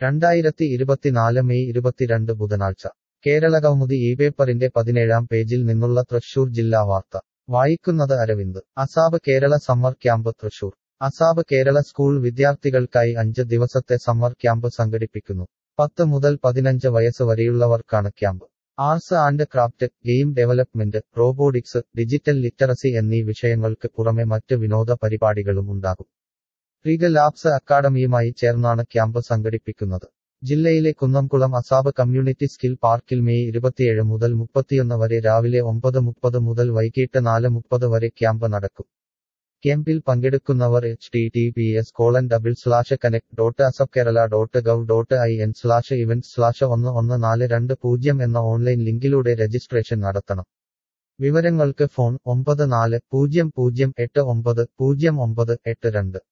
രണ്ടായിരത്തി ഇരുപത്തിനാല് മെയ് ഇരുപത്തിരണ്ട് ബുധനാഴ്ച കേരള കൗമുദി ഈ പേപ്പറിന്റെ പതിനേഴാം പേജിൽ നിന്നുള്ള തൃശൂർ ജില്ലാ വാർത്ത വായിക്കുന്നത് Aravind ASAP Kerala summer camp Thrissur ASAP Kerala school വിദ്യാർത്ഥികൾക്കായി അഞ്ച് ദിവസത്തെ സമ്മർ ക്യാമ്പ് സംഘടിപ്പിക്കുന്നു പത്ത് മുതൽ പതിനഞ്ച് വയസ്സ് വരെയുള്ളവർക്കാണ് camp arts and craft game development robotics digital literacy എന്നീ വിഷയങ്ങൾക്ക് പുറമെ മറ്റ് വിനോദ പരിപാടികളും ഉണ്ടാകും റീഗ ലാബ്സ് അക്കാഡമിയുമായി ചേർന്നാണ് ക്യാമ്പ് സംഘടിപ്പിക്കുന്നത് ജില്ലയിലെ കുന്നംകുളം അസാബ് കമ്മ്യൂണിറ്റി സ്കിൽ പാർക്കിൽ മെയ് ഇരുപത്തിയേഴ് മുതൽ മുപ്പത്തിയൊന്ന് വരെ രാവിലെ ഒമ്പത് മുപ്പത് മുതൽ വൈകിട്ട് നാല് മുപ്പത് വരെ ക്യാമ്പ് നടക്കും ക്യാമ്പിൽ പങ്കെടുക്കുന്നവർ H T T P S colon double slash connect dot ASAP Kerala dot gov dot I N slash event slash ഒന്ന് ഒന്ന് നാല് രണ്ട് പൂജ്യം എന്ന ഓൺലൈൻ ലിങ്കിലൂടെ രജിസ്ട്രേഷൻ നടത്തണം വിവരങ്ങൾക്ക് ഫോൺ ഒമ്പത് നാല് പൂജ്യം പൂജ്യം എട്ട് ഒമ്പത് പൂജ്യം ഒമ്പത് എട്ട് രണ്ട്